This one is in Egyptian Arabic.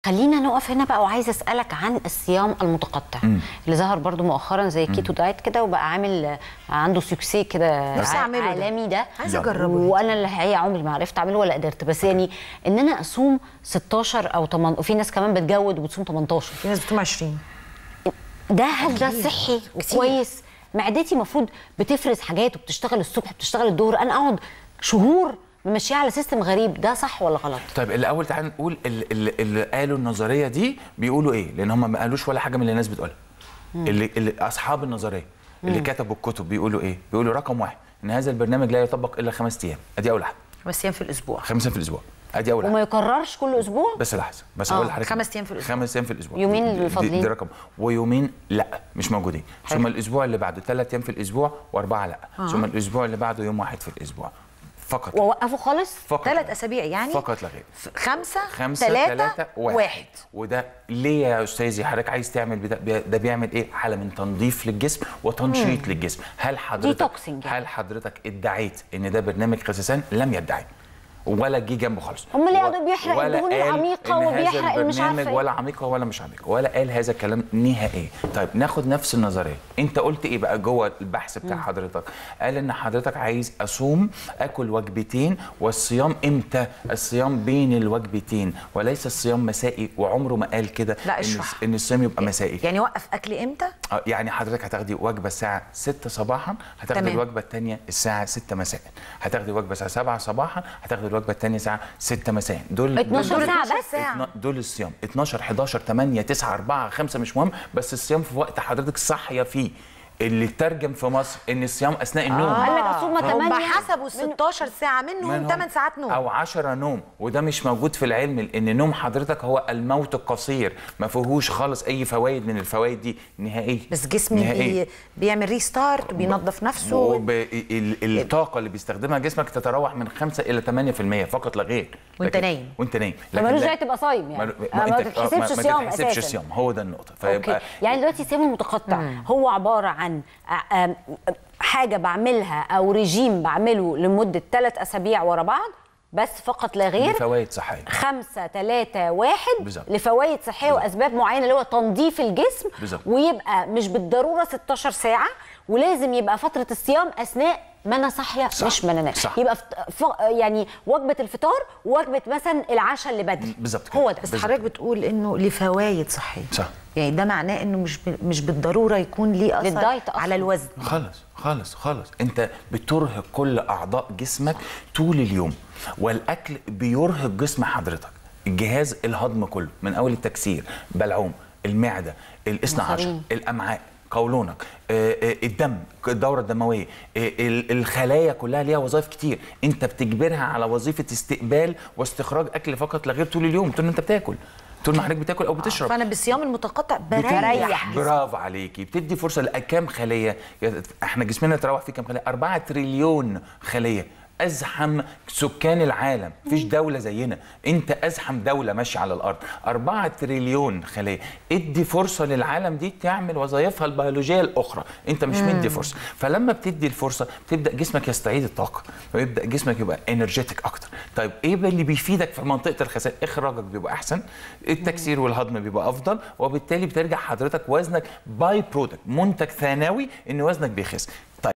خلينا نقف هنا بقى وعايزه اسالك عن الصيام المتقطع اللي ظهر برضو مؤخرا زي كيتو دايت كده وبقى عامل عنده سوكسي كده نفسي أعمله ده. عالمي ده عايزة أجربه. وانا اللي الحقيقه عمري ما عرفت اعمله ولا قدرت بس يعني ان انا اصوم 16 او 8 وفي ناس كمان بتجود وبتصوم 18 في ناس بتقوم 20 ده هل ده كتير. صحي كتير. وكويس معدتي المفروض بتفرز حاجات وبتشتغل الصبح بتشتغل الظهر انا اقعد شهور ممشيها على سيستم غريب ده صح ولا غلط طيب الاول تعال نقول اللي, اللي, اللي قالوا النظريه دي بيقولوا ايه لان هم ما قالوش ولا حاجه من اللي الناس بتقولها اللي, اللي اصحاب النظريه اللي كتبوا الكتب بيقولوا ايه بيقولوا رقم واحد ان هذا البرنامج لا يطبق الا خمس ايام ادي اول حاجه خمس ايام في الاسبوع خمس ايام في الاسبوع ادي اول حاجه وما يكررش كل اسبوع بس لحظه بس آه، هقول لحضرتك خمس أيام في الأسبوع. خمس ايام في الاسبوع يومين دي- دي- الفاضلين. دي رقم ويومين لا مش موجودين ثم الاسبوع اللي بعده ثلاث ايام في الاسبوع واربعه لا ثم الاسبوع اللي بعده يوم واحد في الاسبوع فقط ووقفوا خالص فقط ثلاث لا. اسابيع يعني فقط لا غير خمسه خمسة ثلاثه ثلاثة واحد. واحد وده ليه يا استاذي حضرتك عايز تعمل بدا بي- ده بيعمل ايه حاله من تنظيف للجسم وتنشيط للجسم هل حضرتك Detoxing يعني. هل حضرتك ادعيت ان ده برنامج خسسان لم يدعي ولا جه جنبه خالص أمال ليه و- قعدوا بيحرق ولا الدهون قال العميقة إن وبيحرق هذا اللي مش عارفة البرنامج إيه؟ ولا عميقه ولا مش عميقه ولا قال هذا الكلام نهائي طيب ناخد نفس النظريه انت قلت ايه بقى جوه البحث بتاع حضرتك قال ان حضرتك عايز اصوم اكل وجبتين والصيام امتى الصيام بين الوجبتين وليس الصيام مسائي وعمره ما قال كده لا، ان اشرح. ان الصيام يبقى مسائي يعني وقف اكل امتى آه، يعني حضرتك هتاخدي وجبه الساعه 6 صباحا هتاخدي تمام. الوجبه الثانيه الساعه 6 مساء هتاخدي وجبه الساعه 7 صباحا هتاخدي الوجبه الثانيه الساعه 6 مساء دول 12 دول- ساعة 12 بس ساعة. اتنا- دول الصيام 12 11 8 9 4 5 مش مهم بس الصيام في وقت حضرتك صاحيه فيه اللي ترجم في مصر ان الصيام اثناء النوم قال لك اصوم هم 8 حسبوا 16 ساعه منهم منهم 8 ساعات نوم او 10 نوم وده مش موجود في العلم لان نوم حضرتك هو الموت القصير ما فيهوش خالص اي فوائد من الفوائد دي نهائيا بس جسمي نهائياً. بي بيعمل ريستارت وبينظف نفسه وب... ال- الطاقه اللي بيستخدمها جسمك تتراوح من 5 الى 8% فقط لا غير وانت لكن- نايم. وانت نايم فمالوش لا- داعي تبقى صايم يعني ما- ما, ما ما أنت- تتحسبش ما- صيام ما تتحسبش اساسا صيام هو ده النقطه اوكي يعني دلوقتي الصيام المتقطع هو عباره عن آ- آم- حاجه بعملها او ريجيم بعمله لمده ثلاث اسابيع ورا بعض بس فقط لا غير فوائد صحيه خمسة ثلاثة واحد بالظبط. لفوائد صحية وأسباب معينة اللي هو تنظيف الجسم بالظبط. ويبقى مش بالضرورة 16 ساعة ولازم يبقى فترة الصيام أثناء ما أنا صاحية صح. مش ما أنا نايمة صح. يبقى فت- ف... يعني وجبة الفطار ووجبة مثلا العشاء اللي بدري بالظبط كده. هو ده بس بالظبط. حضرتك بتقول انه لفوائد صحيه صح. يعني ده معناه انه مش ب... مش بالضروره يكون ليه اثر للدايت أصلاً. على الوزن خالص خالص خالص انت بترهق كل اعضاء جسمك طول اليوم والاكل بيرهق جسم حضرتك الجهاز الهضم كله من اول التكسير بلعوم المعده الاثنى عشر مصارين. الامعاء قولونك آه، آه، الدم الدوره الدمويه آه، ال- الخلايا كلها ليها وظائف كتير انت بتجبرها على وظيفه استقبال واستخراج اكل فقط لا غير طول اليوم طول ما انت بتاكل طول ما حضرتك بتاكل او بتشرب فانا بالصيام المتقطع بريح بتريح. جسمي. برافو عليكي بتدي فرصه لكام خليه يا- احنا جسمنا يتراوح فيه كام خليه 4 تريليون خليه ازحم سكان العالم مفيش دوله زينا انت ازحم دوله ماشيه على الارض 4 تريليون خليه ادي فرصه للعالم دي تعمل وظائفها البيولوجيه الاخرى انت مش مدي فرصه فلما بتدي الفرصه بتبدا جسمك يستعيد الطاقه ويبدا جسمك يبقى انرجيتك اكتر طيب ايه بقى اللي بيفيدك في منطقه الخسائر اخراجك بيبقى احسن التكسير والهضم بيبقى افضل وبالتالي بترجع حضرتك وزنك باي برودكت منتج ثانوي ان وزنك بيخس